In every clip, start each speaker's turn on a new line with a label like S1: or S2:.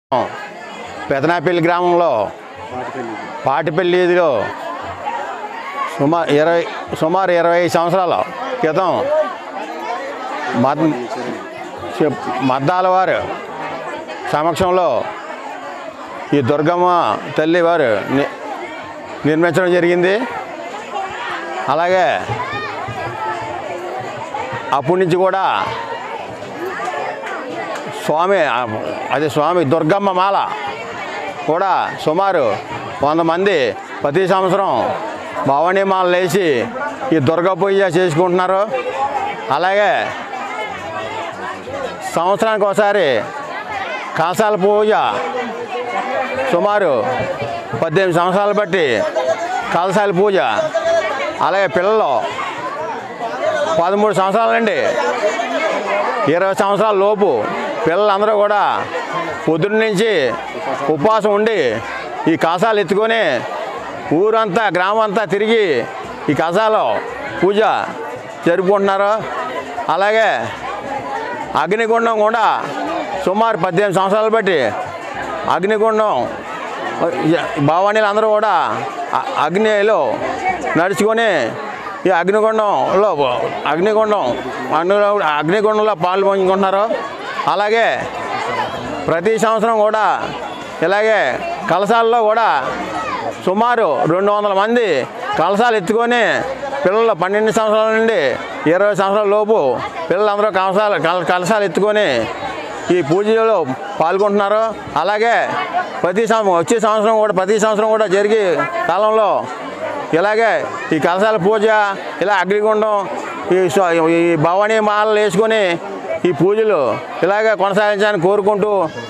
S1: పెదనాపల్లి గ్రామంలో పాటిపల్లి వీధిలో సుమారు ఇరవై సుమారు ఇరవై సంవత్సరాల క్రితం మద్ చెప్- మద్దాల వారు సమక్షంలో ఈ దుర్గమ్మ తల్లి వారు ని- నిర్మించడం జరిగింది అలాగే అప్పటి నుంచి కూడా స్వామి అది స్వామి దుర్గమ్మ మాల కూడా సుమారు వంద మంది ప్రతి సంవత్సరం భవానీ మాలలు వేసి ఈ దుర్గా పూజ చేసుకుంటున్నారు అలాగే సంవత్సరానికి ఒకసారి కాసాల పూజ సుమారు పద్దెనిమిది సంవత్సరాలు బట్టి కలసాల పూజ అలాగే పిల్లలు పదమూడు సంవత్సరాల నుండి ఇరవై సంవత్సరాల లోపు పిల్లలందరూ కూడా పొద్దున్న నుంచి ఉపవాసం ఉండి ఈ కసాలు ఎత్తుకొని ఊరంతా గ్రామం అంతా తిరిగి ఈ కసాలు పూజ జరుపుకుంటున్నారు అలాగే అగ్నిగుండం కూడా సుమారు పద్దెనిమిది సంవత్సరాలు బట్టి అగ్నిగుండం భవానీలు అందరూ కూడా అ- అగ్నిలో నడుచుకొని ఈ అగ్నిగుండంలో అగ్నిగుండం అగ్నిలో అగ్నిగుండంలో పాలు పంచుకుంటున్నారు అలాగే ప్రతి సంవత్సరం కూడా ఇలాగే కలసాల్లో కూడా సుమారు రెండు వందల మంది కలసాలు ఎత్తుకొని పిల్లలు పన్నెండు సంవత్సరాల నుండి ఇరవై సంవత్సరాల లోపు పిల్లలందరూ కలసాలు కల- కలసాలు ఎత్తుకొని ఈ పూజలో పాల్గొంటున్నారు అలాగే ప్రతి సంవత్సరం వచ్చే సంవత్సరం కూడా ప్రతి సంవత్సరం కూడా జరిగే కాలంలో ఇలాగే ఈ కలశాల పూజ ఇలా అగ్నిగుండం ఈ స్వ- ఈ భవానీ మాలలు వేసుకొని ఈ పూజలు ఇలాగే కొనసాగించాలని కోరుకుంటూ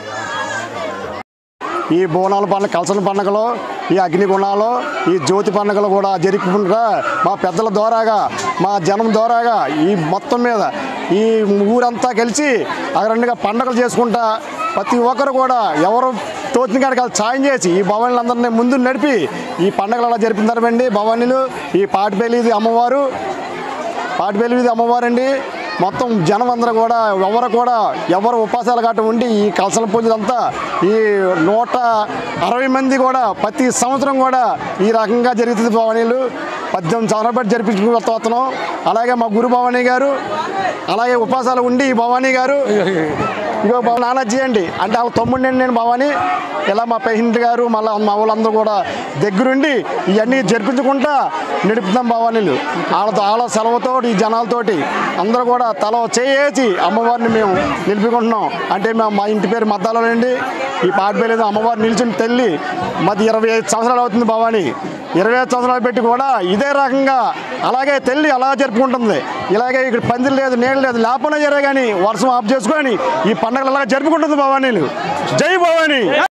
S2: ఈ బోనాల పండుగ కలసన పండుగలో ఈ అగ్ని గుణాలు ఈ జ్యోతి పండుగలు కూడా జరుపుకుంటా మా పెద్దల ద్వారాగా మా జనం ద్వారాగా ఈ మొత్తం మీద ఈ ఊరంతా కలిసి అగరండిగా పండుగలు చేసుకుంటా ప్రతి ఒక్కరు కూడా ఎవరు తోచిన కాడికి వాళ్ళు సాయం చేసి ఈ భవానీలందరినీ ముందు నడిపి ఈ పండుగలు అలా జరిపినారండి భవానీలు ఈ పాటిపల్లి అమ్మవారు పాటిపల్లి వీధి అమ్మవారండి మొత్తం జనం అందరూ కూడా ఎవరు కూడా ఎవరు ఉపాసాలు గట్ట ఉండి ఈ కలసల పూజలంతా ఈ నూట అరవై మంది కూడా ప్రతి సంవత్సరం కూడా ఈ రకంగా జరుగుతుంది భవానీలు పద్దెనిమిది సంవత్సరాలు బట్టి జరిపించుకుని వస్తున్నాం అలాగే మా గురు భవానీ గారు అలాగే ఉపాసాలు ఉండి ఈ భవానీ గారు ఇగో బాబు నానాజీ అండి అంటే వాళ్ళ తమ్ముడిని నేను భవాని ఇలా మా పేషెంట్ గారు మళ్ళీ మా వాళ్ళందరూ కూడా దగ్గరుండి ఇవన్నీ జరిపించుకుంటా నడుపుతున్నాం భవానీలు వాళ్ళతో వాళ్ళ సెలవుతో ఈ జనాలతోటి అందరూ కూడా తల చేసి అమ్మవారిని మేము నిలిపికుంటున్నాం అంటే మేము మా ఇంటి పేరు మద్దాలండి ఈ పాటిపల్లి అమ్మవారు నిలిచిన తల్లి మాది ఇరవై ఐదు సంవత్సరాలు అవుతుంది భవాని ఇరవై ఐదు సంవత్సరాలు పెట్టి కూడా ఇదే రకంగా అలాగే తల్లి అలా జరుపుకుంటుంది ఇలాగే ఇక్కడ పందిరి లేదు నీళ్ళు లేదు లేపన జరే కానీ వర్షం ఆఫ్ చేసుకొని ఈ పండుగలు అలా జరుపుకుంటుంది భవానీలు జై భవానీ